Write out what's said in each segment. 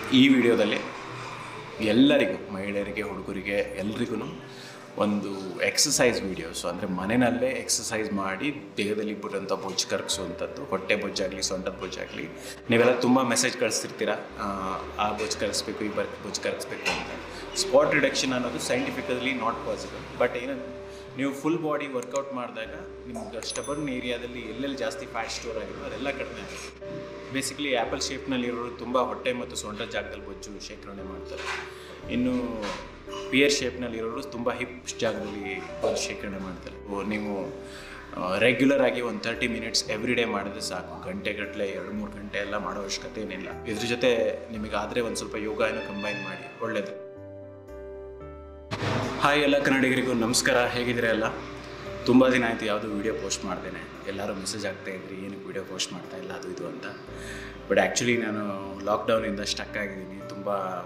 ಈ ವಿಡಿಯೋದಲ್ಲಿ ಎಲ್ಲರಿಗೂ ಮಹಿಳೆಯರಿಗೆ ಹುಡುಗರಿಗೆ ಎಲ್ರಿಗೂ ಒಂದು ಎಕ್ಸಸೈಸ್ ವೀಡಿಯೋಸು ಅಂದರೆ ಮನೆಯಲ್ಲೇ ಎಕ್ಸಸೈಸ್ ಮಾಡಿ ದೇಹದಲ್ಲಿ ಬಿಟ್ಟಂಥ ಬೊಜ್ಜು ಕರಗಿಸುವಂಥದ್ದು ಹೊಟ್ಟೆ ಬೊಜ್ಜಾಗಲಿ ಸೊಂಟದ ಬೊಜ್ಜಾಗಲಿ ನೀವೆಲ್ಲ ತುಂಬ ಮೆಸೇಜ್ ಕಳಿಸ್ತಿರ್ತೀರ ಆ, ಆ ಬೊಜ್ಜು ಕರಗಿಸ್ಬೇಕು ಈ ಬರ್ ಬೊಜ್ಜು ಕರಗಿಸ್ಬೇಕು ಅಂತ ಸ್ಪಾಟ್ ರಿಡಕ್ಷನ್ ಅನ್ನೋದು ಸೈಂಟಿಫಿಕಲಿ ನಾಟ್ ಪಾಸಿಬಲ್ ಬಟ್ ಏನಂದ್ರೆ ನೀವು ಫುಲ್ ಬಾಡಿ ವರ್ಕೌಟ್ ಮಾಡಿದಾಗ ನಿಮ್ಗೆ ಸ್ಟಬರ್ನ್ ಏರಿಯಾದಲ್ಲಿ ಎಲ್ಲೆಲ್ಲಿ ಜಾಸ್ತಿ ಫ್ಯಾಟ್ ಸ್ಟೋರ್ ಆಗಿರೋ ಅದೆಲ್ಲ ಕಡಿಮೆ ಆಗುತ್ತೆ ಬೇಸಿಕಲಿ ಆ್ಯಪಲ್ ಶೇಪ್ನಲ್ಲಿರೋರು ತುಂಬ ಹೊಟ್ಟೆ ಮತ್ತು ಸೊಂಟದ ಜಾಗದಲ್ಲಿ ಬೊಜ್ಜು ಶೇಖರಣೆ ಮಾಡ್ತಾರೆ ಇನ್ನು ಪಿಯರ್ ಶೇಪ್ನಲ್ಲಿರೋರು ತುಂಬ ಹಿಪ್ ಜಾಗದಲ್ಲಿ ಬೊಜ್ಜು ಶೇಖರಣೆ ಮಾಡ್ತಾರೆ ಓ, ನೀವು ರೆಗ್ಯುಲರ್ ಆಗಿ ಒಂದು ತರ್ಟಿ ಮಿನಿಟ್ಸ್ ಎವ್ರಿ ಡೇ ಮಾಡಿದ್ರೆ ಸಾಕು ಗಂಟೆಗಟ್ಟಲೆ ಎರಡು ಮೂರು ಗಂಟೆ ಎಲ್ಲ ಮಾಡೋ ಅವಶ್ಯಕತೆ ಏನಿಲ್ಲ ಇದ್ರ ಜೊತೆ ನಿಮಗಾದರೆ ಒಂದು ಸ್ವಲ್ಪ ಯೋಗನ ಕಂಬೈನ್ ಮಾಡಿ ಒಳ್ಳೆಯದು ಹಾಯ್ ಎಲ್ಲ ಕನ್ನಡಿಗರಿಗೂ ನಮಸ್ಕಾರ ಹೇಗಿದ್ದೀರಾ ಎಲ್ಲ ತುಂಬ ದಿನ ಆಯಿತು ಯಾವುದೂ ವೀಡಿಯೋ ಪೋಸ್ಟ್ ಮಾಡ್ದೇನೆ ಎಲ್ಲರೂ ಮೆಸೇಜ್ ಆಗ್ತಾ ಇದ್ರಿ ಏನಕ್ಕೆ ವೀಡಿಯೋ ಪೋಸ್ಟ್ ಮಾಡ್ತಾ ಇಲ್ಲ ಅದು ಇದು ಅಂತ ಬಟ್ ಆ್ಯಕ್ಚುಲಿ ನಾನು ಲಾಕ್ಡೌನಿಂದ ಸ್ಟಕ್ ಆಗಿದ್ದೀನಿ ತುಂಬ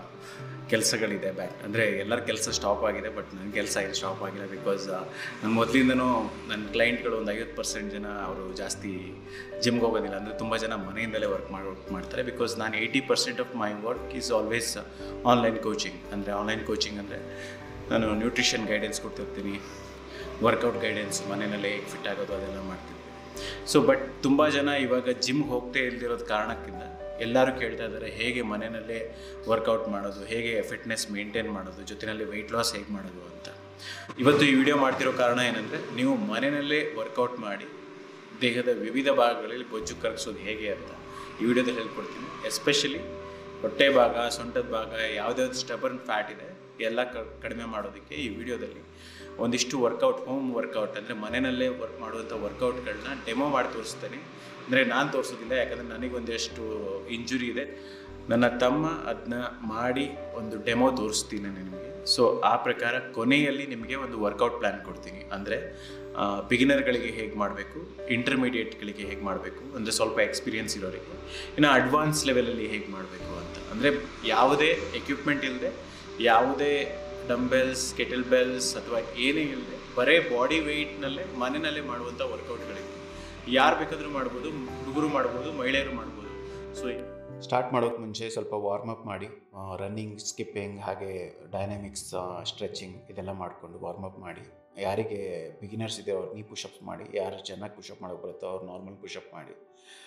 ಕೆಲಸಗಳಿದೆ ಬ್ಯಾಕ್ ಅಂದರೆ ಎಲ್ಲರ ಕೆಲಸ ಸ್ಟಾಪ್ ಆಗಿದೆ ಬಟ್ ನನ್ನ ಕೆಲಸ ಇದು ಸ್ಟಾಪ್ ಆಗಿಲ್ಲ ಬಿಕಾಸ್ ನಾನು ಮೊದಲಿಂದನೂ ನನ್ನ ಕ್ಲೈಂಟ್ಗಳು ಒಂದು ಐವತ್ತು ಪರ್ಸೆಂಟ್ ಜನ ಅವರು ಜಾಸ್ತಿ ಜಿಮ್ಗೆ ಹೋಗೋದಿಲ್ಲ ಅಂದರೆ ತುಂಬ ಜನ ಮನೆಯಿಂದಲೇ ವರ್ಕ್ ಮಾಡಿ ವರ್ಕ್ ಮಾಡ್ತಾರೆ ಬಿಕಾಸ್ ನಾನು eighty percent of my work is always online coaching ಅಂದರೆ ಆನ್ಲೈನ್ ಕೋಚಿಂಗ್ ಅಂದರೆ ನಾನು ನ್ಯೂಟ್ರಿಷನ್ ಗೈಡೆನ್ಸ್ ಕೊಡ್ತಿರ್ತೀನಿ ವರ್ಕೌಟ್ ಗೈಡೆನ್ಸ್ ಮನೆಯಲ್ಲೇ ಹೇಗೆ ಫಿಟ್ ಆಗೋದು ಅದೆಲ್ಲ ಮಾಡ್ತಿರ್ತೀನಿ ಸೊ ಬಟ್ ತುಂಬ ಜನ ಇವಾಗ ಜಿಮ್ಗೆ ಹೋಗ್ತೇ ಇಲ್ದಿರೋದು ಕಾರಣಕ್ಕಿಂತ ಎಲ್ಲರೂ ಕೇಳ್ತಾ ಇದ್ದಾರೆ ಹೇಗೆ ಮನೆಯಲ್ಲೇ ವರ್ಕೌಟ್ ಮಾಡೋದು ಹೇಗೆ ಫಿಟ್ನೆಸ್ ಮೇಂಟೈನ್ ಮಾಡೋದು ಜೊತೆಯಲ್ಲಿ ವೆಯ್ಟ್ ಲಾಸ್ ಹೇಗೆ ಮಾಡೋದು ಅಂತ ಇವತ್ತು ಈ ವಿಡಿಯೋ ಮಾಡ್ತಿರೋ ಕಾರಣ ಏನಂದರೆ ನೀವು ಮನೆಯಲ್ಲೇ ವರ್ಕೌಟ್ ಮಾಡಿ ದೇಹದ ವಿವಿಧ ಭಾಗಗಳಲ್ಲಿ ಬೊಜ್ಜು ಕರಗಿಸೋದು ಹೇಗೆ ಅಂತ ಈ ವಿಡಿಯೋದಲ್ಲಿ ಹೇಳ್ಕೊಡ್ತೀನಿ ಎಸ್ಪೆಷಲಿ ಹೊಟ್ಟೆ ಭಾಗ ಸೊಂಟದ ಭಾಗ ಯಾವುದ್ಯಾವ್ದು ಸ್ಟಬರ್ನ್ ಫ್ಯಾಟ್ ಇದೆ ಎಲ್ಲ ಕ- ಕಡಿಮೆ ಮಾಡೋದಕ್ಕೆ ಈ ವಿಡಿಯೋದಲ್ಲಿ ಒಂದಿಷ್ಟು ವರ್ಕೌಟ್ ಹೋಮ್ ವರ್ಕೌಟ್ ಅಂದರೆ ಮನೆಯಲ್ಲೇ ವರ್ಕ್ ಮಾಡುವಂಥ ವರ್ಕೌಟ್ಗಳನ್ನ ಡೆಮೋ ಮಾಡಿ ತೋರಿಸ್ತೇನೆ ಅಂದರೆ ನಾನು ತೋರಿಸೋದಿಲ್ಲ ಯಾಕಂದರೆ ನನಗೊಂದಷ್ಟು ಇಂಜುರಿ ಇದೆ ನನ್ನ ತಮ್ಮ ಅದನ್ನ ಮಾಡಿ ಒಂದು ಡೆಮೋ ತೋರಿಸ್ತೀನಿ ನಿಮಗೆ ಸೊ ಆ ಪ್ರಕಾರ ಕೊನೆಯಲ್ಲಿ ನಿಮಗೆ ಒಂದು ವರ್ಕೌಟ್ ಪ್ಲ್ಯಾನ್ ಕೊಡ್ತೀನಿ ಅಂದರೆ ಬಿಗಿನರ್ಗಳಿಗೆ ಹೇಗೆ ಮಾಡಬೇಕು ಇಂಟರ್ಮೀಡಿಯೇಟ್ಗಳಿಗೆ ಹೇಗೆ ಮಾಡಬೇಕು ಅಂದರೆ ಸ್ವಲ್ಪ ಎಕ್ಸ್ಪೀರಿಯನ್ಸ್ ಇರೋರಿಗೆ ಇನ್ನು ಅಡ್ವಾನ್ಸ್ ಲೆವೆಲಲ್ಲಿ ಹೇಗೆ ಮಾಡಬೇಕು ಅಂತ ಅಂದರೆ ಯಾವುದೇ ಎಕ್ವಿಪ್ಮೆಂಟ್ ಇಲ್ಲದೆ ಯಾವುದೇ ಡಂಬೆಲ್ಸ್ ಕೆಟಲ್ ಬೆಲ್ಸ್ ಅಥವಾ ಏನೇ ಇಲ್ಲದೆ ಬರೇ ಬಾಡಿ ವೆಯ್ಟ್ನಲ್ಲೇ ಮನೆಯಲ್ಲೇ ಮಾಡುವಂಥ ವರ್ಕೌಟ್ಗಳಿವೆ ಯಾರು ಬೇಕಾದರೂ ಮಾಡ್ಬೋದು ಹುಡುಗರು ಮಾಡ್ಬೋದು ಮಹಿಳೆಯರು ಮಾಡ್ಬೋದು ಸೊ ಸ್ಟಾರ್ಟ್ ಮಾಡೋಕ್ಕೆ ಮುಂಚೆ ಸ್ವಲ್ಪ ವಾರ್ಮ್ ಅಪ್ ಮಾಡಿ ರನ್ನಿಂಗ್ ಸ್ಕಿಪ್ಪಿಂಗ್ ಹಾಗೆ ಡೈನಾಮಿಕ್ಸ್ ಸ್ಟ್ರೆಚಿಂಗ್ ಇದೆಲ್ಲ ಮಾಡಿಕೊಂಡು ವಾರ್ಮ್ ಅಪ್ ಮಾಡಿ ಯಾರಿಗೆ ಬಿಗಿನರ್ಸ್ ಇದೆ ಅವ್ರು ನೀ ಪುಷಪ್ಸ್ ಮಾಡಿ ಯಾರು ಚೆನ್ನಾಗಿ ಪುಷಪ್ ಮಾಡೋಕೆ ಬರುತ್ತೋ ಅವ್ರು ನಾರ್ಮಲ್ ಪುಷಪ್ ಮಾಡಿ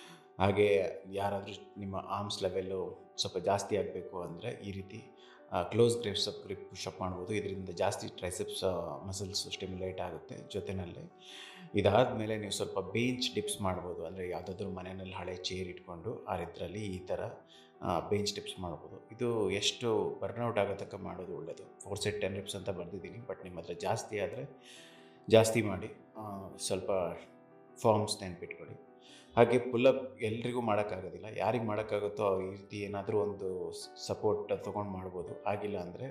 ಹಾಗೆ ಯಾರಾದರೂ ನಿಮ್ಮ ಆರ್ಮ್ಸ್ ಲೆವೆಲ್ಲು ಸ್ವಲ್ಪ ಜಾಸ್ತಿ ಆಗಬೇಕು ಅಂದರೆ ಈ ರೀತಿ close grips up grip push up ಮಾಡ್ಬೋದು ಇದರಿಂದ ಜಾಸ್ತಿ ಟ್ರೈಸೆಪ್ಸ್ ಮಸಲ್ಸ್ ಸ್ಟಿಮ್ಯುಲೇಟ್ ಆಗುತ್ತೆ ಜೊತೆಯಲ್ಲಿ ಇದಾದಮೇಲೆ ನೀವು ಸ್ವಲ್ಪ ಬೇಂಚ್ ಡಿಪ್ಸ್ ಮಾಡ್ಬೋದು ಅಂದರೆ ಯಾವುದಾದ್ರೂ ಮನೆಯಲ್ಲಿ ಹಳೆ ಚೇರ್ ಇಟ್ಕೊಂಡು ಆ ಇದರಲ್ಲಿ ಈ ಥರ ಬೇಂಚ್ ಟಿಪ್ಸ್ ಮಾಡ್ಬೋದು ಇದು ಎಷ್ಟು ಬರ್ನೌಟ್ ಆಗೋ ತನಕ ಮಾಡೋದು ಒಳ್ಳೆಯದು ಫೋರ್ ಸೆಟ್ ಟೆನ್ ರಿಪ್ಸ್ ಅಂತ ಬರೆದಿದ್ದೀನಿ ಬಟ್ ನಿಮ್ಮ ಹತ್ರ ಜಾಸ್ತಿ ಆದರೆ ಜಾಸ್ತಿ ಮಾಡಿ ಆ, ಸ್ವಲ್ಪ ಫಾರ್ಮ್ಸ್ ನೆನ್ಪಿಟ್ಕೊಳ್ಳಿ ಹಾಗೆ ಪುಲ್ಲಪ್ ಎಲ್ರಿಗೂ ಮಾಡೋಕ್ಕಾಗೋದಿಲ್ಲ ಯಾರಿಗೆ ಮಾಡೋಕ್ಕಾಗುತ್ತೋ ಈ ರೀತಿ ಏನಾದರೂ ಒಂದು ಸಪೋರ್ಟ್ ತೊಗೊಂಡು ಮಾಡ್ಬೋದು ಆಗಿಲ್ಲ ಅಂದರೆ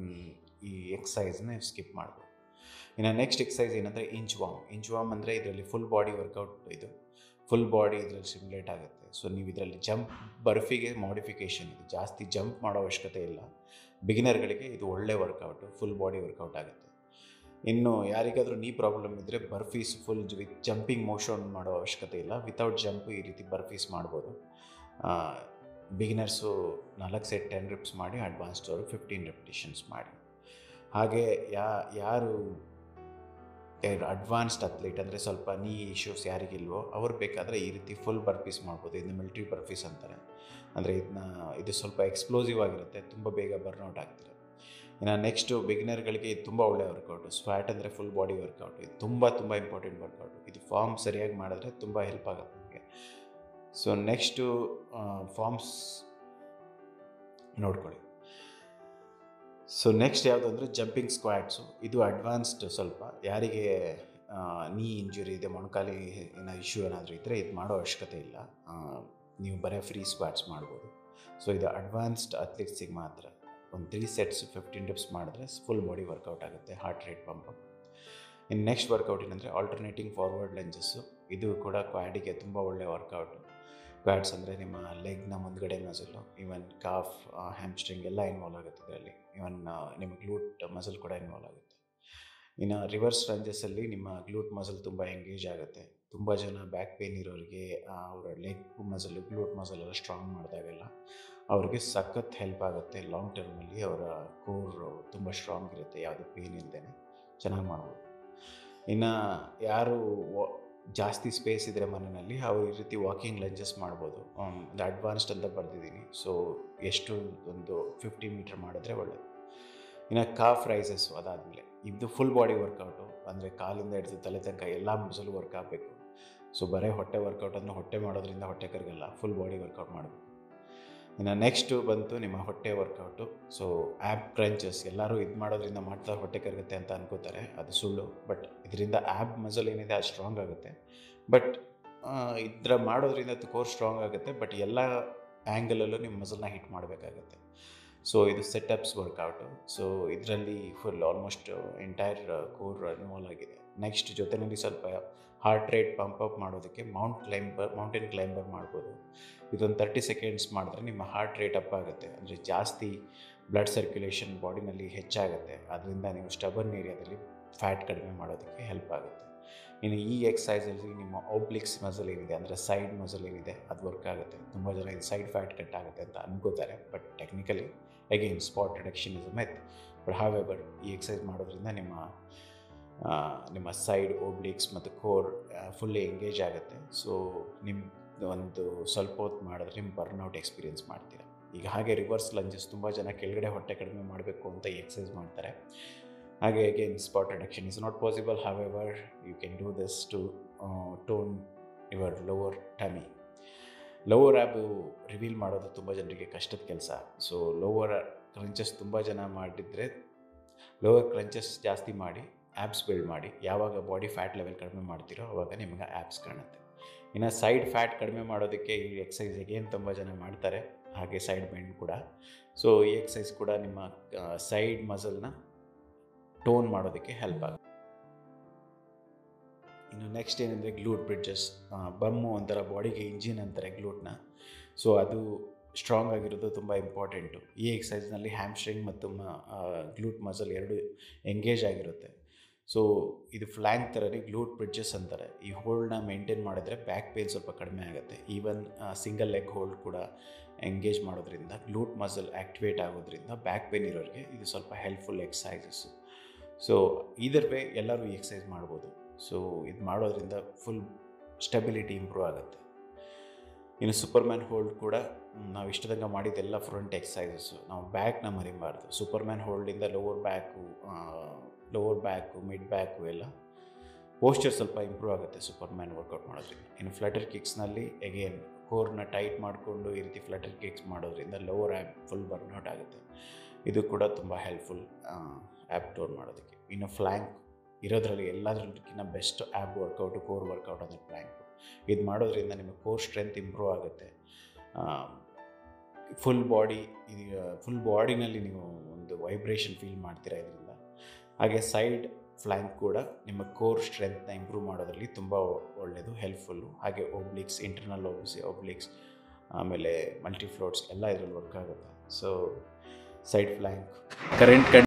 ಈ ಎಕ್ಸಸೈಸ್ನ ಸ್ಕಿಪ್ ಮಾಡ್ಬೋದು ಇನ್ನು ನೆಕ್ಸ್ಟ್ ಎಕ್ಸಸೈಸ್ ಏನಂದರೆ ಇಂಚ್ ವಾಮ್ ಇಂಚ್ ವಾಮ್ ಅಂದರೆ ಇದರಲ್ಲಿ ಫುಲ್ ಬಾಡಿ ವರ್ಕೌಟ್ ಇದು ಫುಲ್ ಬಾಡಿ ಇದರಲ್ಲಿ ಸಿಮ್ಯುಲೇಟ್ ಆಗುತ್ತೆ ಸೊ ನೀವು ಇದರಲ್ಲಿ ಜಂಪ್ ಬರ್ಫಿಗೆ ಮಾಡಿಫಿಕೇಷನ್ ಇದೆ ಜಾಸ್ತಿ ಜಂಪ್ ಮಾಡೋ ಅವಶ್ಯಕತೆ ಇಲ್ಲ ಬಿಗಿನರ್ಗಳಿಗೆ ಇದು ಒಳ್ಳೆ ವರ್ಕೌಟು ಫುಲ್ ಬಾಡಿ ವರ್ಕೌಟ್ ಆಗುತ್ತೆ ಇನ್ನು ಯಾರಿಗಾದರೂ ನೀ ಪ್ರಾಬ್ಲಮ್ ಇದ್ದರೆ burpees full with jumping motion ಮಾಡೋ ಅವಶ್ಯಕತೆ ಇಲ್ಲ ವಿತೌಟ್ ಜಂಪ್ ಈ ರೀತಿ ಬರ್ಫೀಸ್ ಮಾಡ್ಬೋದು ಬಿಗಿನರ್ಸು ನಾಲ್ಕು ಸೆಟ್ ಟೆನ್ ರಿಪ್ಸ್ ಮಾಡಿ ಅಡ್ವಾನ್ಸ್ಡವರು ಫಿಫ್ಟೀನ್ ರೆಪಿಟೇಷನ್ಸ್ ಮಾಡಿ ಹಾಗೆ ಯಾ ಯಾರು ಅಡ್ವಾನ್ಸ್ಡ್ ಅಥ್ಲೀಟ್ ಅಂದರೆ ಸ್ವಲ್ಪ ನೀ ಇಶ್ಯೂಸ್ ಯಾರಿಗಿಲ್ವೋ ಅವ್ರು ಬೇಕಾದರೆ ಈ ರೀತಿ ಫುಲ್ ಬರ್ಫೀಸ್ ಮಾಡ್ಬೋದು ಇದನ್ನ ಮಿಲ್ಟ್ರಿ ಬರ್ಫೀಸ್ ಅಂತಾರೆ ಅಂದರೆ ಇದನ್ನ ಇದು ಸ್ವಲ್ಪ ಎಕ್ಸ್ಪ್ಲೋಸಿವ್ ಆಗಿರುತ್ತೆ ತುಂಬ ಬೇಗ ಬರ್ನೌಟ್ ಆಗ್ತಾರೆ ಇನ್ನು ನೆಕ್ಸ್ಟು ಬಿಗಿನರ್ಗಳಿಗೆ ಇದು ತುಂಬ ಒಳ್ಳೆಯ ವರ್ಕೌಟು ಸ್ಕ್ವಾಟ್ ಅಂದರೆ ಫುಲ್ ಬಾಡಿ ವರ್ಕೌಟ್ ಇದು ತುಂಬ ತುಂಬ ಇಂಪಾರ್ಟೆಂಟ್ ವರ್ಕೌಟು ಇದು ಫಾರ್ಮ್ ಸರಿಯಾಗಿ ಮಾಡಿದ್ರೆ ತುಂಬ ಹೆಲ್ಪ್ ಆಗುತ್ತೆ ನಿಮಗೆ ಸೊ ನೆಕ್ಸ್ಟು ಫಾರ್ಮ್ಸ್ ನೋಡ್ಕೊಳ್ಳಿ ಸೊ ನೆಕ್ಸ್ಟ್ ಯಾವುದು ಅಂದರೆ ಜಂಪಿಂಗ್ ಸ್ಕ್ವಾಟ್ಸು ಇದು ಅಡ್ವಾನ್ಸ್ಡ್ ಸ್ವಲ್ಪ ಯಾರಿಗೆ ಆ, ನೀ ಇಂಜುರಿ ಇದೆ ಮೊಣಕಾಲಿ ಏನೋ ಇಶ್ಯೂ ಏನಾದರೂ ಇದ್ದರೆ ಇದು ಮಾಡೋ ಅವಶ್ಯಕತೆ ಇಲ್ಲ ಆ, ನೀವು ಬರೀ ಫ್ರೀ ಸ್ಕ್ವಾಟ್ಸ್ ಮಾಡ್ಬೋದು ಸೊ ಇದು ಅಡ್ವಾನ್ಸ್ಡ್ ಅಥ್ಲೀಟ್ಸಿಗೆ ಮಾತ್ರ ಒಂದು ತ್ರೀ ಸೆಟ್ಸ್ ಫಿಫ್ಟೀನ್ ಟಿಪ್ಸ್ ಮಾಡಿದ್ರೆ ಫುಲ್ ಬಾಡಿ ವರ್ಕೌಟ್ ಆಗುತ್ತೆ ಹಾರ್ಟ್ ರೇಟ್ ಪಂಪ್ ಇನ್ನು ನೆಕ್ಸ್ಟ್ ವರ್ಕೌಟ್ ಏನಂದರೆ ಆಲ್ಟರ್ನೇಟಿಂಗ್ ಫಾರ್ವರ್ಡ್ ಲಂಜಸ್ಸು ಇದು ಕೂಡ ಕ್ವಾಡಿಗೆ ತುಂಬ ಒಳ್ಳೆಯ ವರ್ಕೌಟ್ ಕ್ವಾಡ್ಸ್ ಅಂದರೆ ನಿಮ್ಮ ಲೆಗ್ನ ಮುಂದ್ಗಡೆ ಮಸಲು ಈವನ್ ಕಾಫ್ ಹ್ಯಾಮ್ಸ್ಟ್ರಿಂಗ್ ಎಲ್ಲ ಇನ್ವಾಲ್ವ್ ಆಗುತ್ತೆ ಇದರಲ್ಲಿ ಈವನ್ ನಿಮ್ಮ ಗ್ಲೂಟ್ ಮಸಲ್ ಕೂಡ ಇನ್ವಾಲ್ವ್ ಆಗುತ್ತೆ ಇನ್ನು ರಿವರ್ಸ್ ಲಂಜಸ್ಸಲ್ಲಿ ನಿಮ್ಮ ಗ್ಲೂಟ್ ಮಸಲ್ ತುಂಬ ಎಂಗೇಜ್ ಆಗುತ್ತೆ ತುಂಬ ಜನ ಬ್ಯಾಕ್ ಪೇನ್ ಇರೋರಿಗೆ ಆ, ಅವರ ಲೆಗ್ ಮಸಲ್ ಗ್ಲೂಟ್ ಮಸಲ್ ಎಲ್ಲ ಸ್ಟ್ರಾಂಗ್ ಮಾಡಿದಾಗೆಲ್ಲ ಅವ್ರಿಗೆ ಸಖತ್ ಹೆಲ್ಪ್ ಆಗುತ್ತೆ ಲಾಂಗ್ ಟರ್ಮಲ್ಲಿ ಅವರ ಕೋರ್ ತುಂಬ ಸ್ಟ್ರಾಂಗ್ ಇರುತ್ತೆ ಯಾವುದೇ ಪೇನ್ ಇಲ್ಲದೇ ಚೆನ್ನಾಗಿ ಮಾಡ್ಬೋದು ಇನ್ನು ಯಾರು ವ- ಜಾಸ್ತಿ ಸ್ಪೇಸ್ ಇದ್ದರೆ ಮನೆಯಲ್ಲಿ ಅವ್ರು ಈ ರೀತಿ ವಾಕಿಂಗ್ ಲಂಜಸ್ ಮಾಡ್ಬೋದು ಒಂದು ಅಡ್ವಾನ್ಸ್ಡ್ ಅಂತ ಬರೆದಿದ್ದೀನಿ ಸೊ ಎಷ್ಟು ಒಂದು ಫಿಫ್ಟಿ ಮೀಟರ್ ಮಾಡಿದ್ರೆ ಒಳ್ಳೆಯದು ಇನ್ನು ಕಾಫ್ ರೈಸಸ್ ಅದಾದಮೇಲೆ ಇದು ಫುಲ್ ಬಾಡಿ ವರ್ಕೌಟು ಅಂದರೆ ಕಾಲಿಂದ ಹಿಡಿದು ತಲೆ ತನಕ ಎಲ್ಲ ಮಸಲು ವರ್ಕ್ ಆಗಬೇಕು ಸೊ ಬರೀ ಹೊಟ್ಟೆ ವರ್ಕೌಟ್ ಅಂದರೆ ಹೊಟ್ಟೆ ಮಾಡೋದ್ರಿಂದ ಹೊಟ್ಟೆ ಕರಗಲ್ಲ ಫುಲ್ ಬಾಡಿ ವರ್ಕೌಟ್ ಮಾಡಬೇಕು ಇನ್ನು ನೆಕ್ಸ್ಟು ಬಂತು ನಿಮ್ಮ ಹೊಟ್ಟೆ ವರ್ಕೌಟು ಸೊ ಆ್ಯಪ್ ಕ್ರಂಚಸ್ ಎಲ್ಲರೂ ಇದು ಮಾಡೋದ್ರಿಂದ ಮಾಡ್ತಾರೆ ಹೊಟ್ಟೆ ಕರಗುತ್ತೆ ಅಂತ ಅನ್ಕೋತಾರೆ ಅದು ಸುಳ್ಳು ಬಟ್ ಇದರಿಂದ ಆ್ಯಪ್ ಮಸಲ್ ಏನಿದೆ ಅದು ಸ್ಟ್ರಾಂಗ್ ಆಗುತ್ತೆ ಬಟ್ ಇದರ ಮಾಡೋದ್ರಿಂದ ಕೋರ್ ಸ್ಟ್ರಾಂಗ್ ಆಗುತ್ತೆ ಬಟ್ ಎಲ್ಲ ಆ್ಯಂಗಲಲ್ಲೂ ನಿಮ್ಮ ಮಸಲ್ನ ಹಿಟ್ ಮಾಡಬೇಕಾಗತ್ತೆ ಸೊ ಇದು ಸೆಟಪ್ಸ್ ವರ್ಕೌಟು ಸೊ ಇದರಲ್ಲಿ ಫುಲ್ ಆಲ್ಮೋಸ್ಟ್ ಎಂಟೈರ್ ಕೋರ್ ರಿನ್ವಾಲ್ ಆಗಿದೆ ನೆಕ್ಸ್ಟ್ ಜೊತೆಯಲ್ಲಿ ಸ್ವಲ್ಪ ಹಾರ್ಟ್ ರೇಟ್ ಪಂಪ್ ಅಪ್ ಮಾಡೋದಕ್ಕೆ ಮೌಂಟ್ ಕ್ಲೈಂಬರ್ ಮೌಂಟೇನ್ ಕ್ಲೈಂಬರ್ ಮಾಡ್ಬೋದು ಇದೊಂದು ತರ್ಟಿ ಸೆಕೆಂಡ್ಸ್ ಮಾಡಿದ್ರೆ ನಿಮ್ಮ ಹಾರ್ಟ್ ರೇಟ್ ಅಪ್ ಆಗುತ್ತೆ ಅಂದರೆ ಜಾಸ್ತಿ ಬ್ಲಡ್ ಸರ್ಕ್ಯುಲೇಷನ್ ಬಾಡಿನಲ್ಲಿ ಹೆಚ್ಚಾಗುತ್ತೆ ಅದರಿಂದ ನೀವು ಸ್ಟಬರ್ನ್ ಏರಿಯಾದಲ್ಲಿ ಫ್ಯಾಟ್ ಕಡಿಮೆ ಮಾಡೋದಕ್ಕೆ ಹೆಲ್ಪ್ ಆಗುತ್ತೆ ಇನ್ನು ಈ ಎಕ್ಸಸೈಸಲ್ಲಿ ನಿಮ್ಮ ಔಬ್ಲಿಕ್ಸ್ ಮಸಲ್ ಏನಿದೆ ಅಂದರೆ ಸೈಡ್ ಮಸಲ್ ಏನಿದೆ ಅದು ವರ್ಕ್ ಆಗುತ್ತೆ ತುಂಬ ಜನ ಇದು ಸೈಡ್ ಫ್ಯಾಟ್ ಕಟ್ ಆಗುತ್ತೆ ಅಂತ ಅನ್ಕೋತಾರೆ but technically again spot reduction is myth but however ಈ ಎಕ್ಸಸೈಸ್ ಮಾಡೋದ್ರಿಂದ ನಿಮ್ಮ ಆ, ನಿಮ್ಮ ಸೈಡ್ ಓಬ್ಲಿಕ್ಸ್ ಮತ್ತು ಕೋರ್ ಫುಲ್ಲಿ ಎಂಗೇಜ್ ಆಗುತ್ತೆ ಸೊ ನಿಮ್ಮ ಒಂದು ಸ್ವಲ್ಪ ಹೊತ್ತು ಮಾಡಿದ್ರೆ ನಿಮ್ಮ ಬರ್ನ್ಔಟ್ ಎಕ್ಸ್ಪೀರಿಯನ್ಸ್ ಮಾಡ್ತೀರಾ ಈಗ ಹಾಗೆ ರಿವರ್ಸ್ ಲಂಜಸ್ ತುಂಬ ಜನ ಕೆಳಗಡೆ ಹೊಟ್ಟೆ ಕಡಿಮೆ ಮಾಡಬೇಕು ಅಂತ ಈ ಎಕ್ಸಸೈಸ್ ಮಾಡ್ತಾರೆ ಹಾಗೆ again spot reduction is not possible however you can do this to tone your lower tummy lower ab reveal ಮಾಡೋದು ತುಂಬ ಜನರಿಗೆ ಕಷ್ಟದ ಕೆಲಸ ಸೊ ಲೋವರ್ ಕ್ರಂಚಸ್ ತುಂಬ ಜನ ಮಾಡಿದರೆ ಲೋವರ್ ಕ್ರಂಚಸ್ ಜಾಸ್ತಿ ಮಾಡಿ ಆ್ಯಪ್ಸ್ ಬಿಲ್ಡ್ ಮಾಡಿ ಯಾವಾಗ ಬಾಡಿ ಫ್ಯಾಟ್ ಲೆವೆಲ್ ಕಡಿಮೆ ಮಾಡ್ತೀರೋ ಅವಾಗ ನಿಮಗೆ ಆ್ಯಪ್ಸ್ ಕಾಣುತ್ತೆ ಇನ್ನು ಸೈಡ್ ಫ್ಯಾಟ್ ಕಡಿಮೆ ಮಾಡೋದಕ್ಕೆ ಈ ಎಕ್ಸಸೈಸ್ ಏನು ತುಂಬ ಜನ ಮಾಡ್ತಾರೆ ಹಾಗೆ ಸೈಡ್ ಬೆಂಡ್ ಕೂಡ ಸೊ ಈ ಎಕ್ಸಸೈಸ್ ಕೂಡ ನಿಮ್ಮ ಸೈಡ್ ಮಸಲ್ನ ಟೋನ್ ಮಾಡೋದಕ್ಕೆ ಹೆಲ್ಪ್ ಆಗುತ್ತೆ ಇನ್ನು ನೆಕ್ಸ್ಟ್ ಏನಂದರೆ ಗ್ಲೂಟ್ ಬ್ರಿಡ್ಜಸ್ ಬಮ್ಮು ಒಂಥರ ಬಾಡಿಗೆ ಇಂಜಿನ್ ಅಂತಾರೆ ಗ್ಲೂಟ್ನ ಸೊ ಅದು ಸ್ಟ್ರಾಂಗ್ ಆಗಿರೋದು ತುಂಬ ಇಂಪಾರ್ಟೆಂಟು ಈ ಎಕ್ಸಸೈಸ್ನಲ್ಲಿ ಹ್ಯಾಮ್ಸ್ಟ್ರಿಂಗ್ ಮತ್ತು ಗ್ಲೂಟ್ ಮಸಲ್ ಎರಡು ಎಂಗೇಜ್ ಆಗಿರುತ್ತೆ ಸೊ ಇದು ಫ್ಲ್ಯಾಂಕ್ ಥರನೇ ಗ್ಲೂಟ್ ಬ್ರಿಡ್ಜಸ್ ಅಂತಾರೆ ಈ ಹೋಲ್ಡ್ನ ಮೇಂಟೈನ್ ಮಾಡಿದ್ರೆ ಬ್ಯಾಕ್ ಪೇನ್ ಸ್ವಲ್ಪ ಕಡಿಮೆ ಆಗುತ್ತೆ ಈವನ್ ಸಿಂಗಲ್ ಲೆಗ್ ಹೋಲ್ಡ್ ಕೂಡ ಎಂಗೇಜ್ ಮಾಡೋದ್ರಿಂದ ಗ್ಲೂಟ್ ಮಸಲ್ ಆ್ಯಕ್ಟಿವೇಟ್ ಆಗೋದ್ರಿಂದ ಬ್ಯಾಕ್ ಪೇನ್ ಇರೋರಿಗೆ ಇದು ಸ್ವಲ್ಪ helpful exercises so either way ಎಲ್ಲರೂ ಈ ಎಕ್ಸಸೈಸ್ ಮಾಡ್ಬೋದು ಸೊ ಇದು ಮಾಡೋದ್ರಿಂದ ಫುಲ್ ಸ್ಟೆಬಿಲಿಟಿ ಇಂಪ್ರೂವ್ ಆಗುತ್ತೆ ಇನ್ನು ಸೂಪರ್ಮ್ಯಾನ್ ಹೋಲ್ಡ್ ಕೂಡ ನಾವು ಇಷ್ಟ ತನಕ ಮಾಡಿದ್ದೆಲ್ಲ ಫ್ರಂಟ್ ಎಕ್ಸಸೈಸಸ್ಸು ನಾವು ಬ್ಯಾಕ್ನ ಮರಿಬಾರ್ದು ಸೂಪರ್ಮ್ಯಾನ್ ಹೋಲ್ಡಿಂದ lower back lower back mid back ಎಲ್ಲ ಪೋಸ್ಚರ್ ಸ್ವಲ್ಪ ಇಂಪ್ರೂವ್ ಆಗುತ್ತೆ ಸೂಪರ್ಮ್ಯಾನ್ ವರ್ಕೌಟ್ ಮಾಡೋದ್ರಿಂದ ಇನ್ನು ಫ್ಲಟರ್ ಕಿಕ್ಸ್ನಲ್ಲಿ ಎಗೇನ್ ಕೋರ್ನ ಟೈಟ್ ಮಾಡಿಕೊಂಡು ಈ ರೀತಿ ಫ್ಲಟರ್ ಕಿಕ್ಸ್ ಮಾಡೋದ್ರಿಂದ ಲೋವರ್ ಆ್ಯಪ್ ಫುಲ್ ಬರ್ನ್ಔಟ್ ಆಗುತ್ತೆ ಇದು ಕೂಡ ತುಂಬ ಹೆಲ್ಪ್ಫುಲ್ ಆ್ಯಪ್ ಟೋನ್ ಮಾಡೋದಕ್ಕೆ ಇನ್ನು ಫ್ಲ್ಯಾಂಕ್ ಇರೋದ್ರಲ್ಲಿ ಎಲ್ಲದರಲ್ಲಿಕ್ಕಿಂತ best ab workout core workout ಅಂದರೆ ಫ್ಲ್ಯಾಂಕು ಇದು ಮಾಡೋದ್ರಿಂದ ನಿಮ್ಮ ಕೋರ್ ಸ್ಟ್ರೆಂತ್ ಇಂಪ್ರೂವ್ ಆಗುತ್ತೆ ಫುಲ್ ಬಾಡಿ ಇದು ಫುಲ್ ಬಾಡಿನಲ್ಲಿ ನೀವು ಒಂದು ವೈಬ್ರೇಷನ್ ಫೀಲ್ ಮಾಡ್ತೀರಾ ಇದರಿಂದ ಹಾಗೆ ಸೈಡ್ ಫ್ಲ್ಯಾಂಕ್ ಕೂಡ ನಿಮ್ಮ ಕೋರ್ ಸ್ಟ್ರೆಂತ್ನ ಇಂಪ್ರೂವ್ ಮಾಡೋದ್ರಲ್ಲಿ ತುಂಬ ಒಳ್ಳೆಯದು ಹೆಲ್ಪ್ಫುಲ್ಲು ಹಾಗೆ ಓಬ್ಲಿಕ್ಸ್ ಇಂಟರ್ನಲ್ ಓಬ್ಸ್ ಓಬ್ಲಿಕ್ಸ್ ಆಮೇಲೆ ಮಲ್ಟಿಫ್ಲೋಟ್ಸ್ ಎಲ್ಲ ಇದರಲ್ಲಿ ವರ್ಕ್ ಆಗುತ್ತೆ ಸೊ ಸೈಡ್ ಫ್ಲ್ಯಾಂಕ್ ಕರೆಂಟ್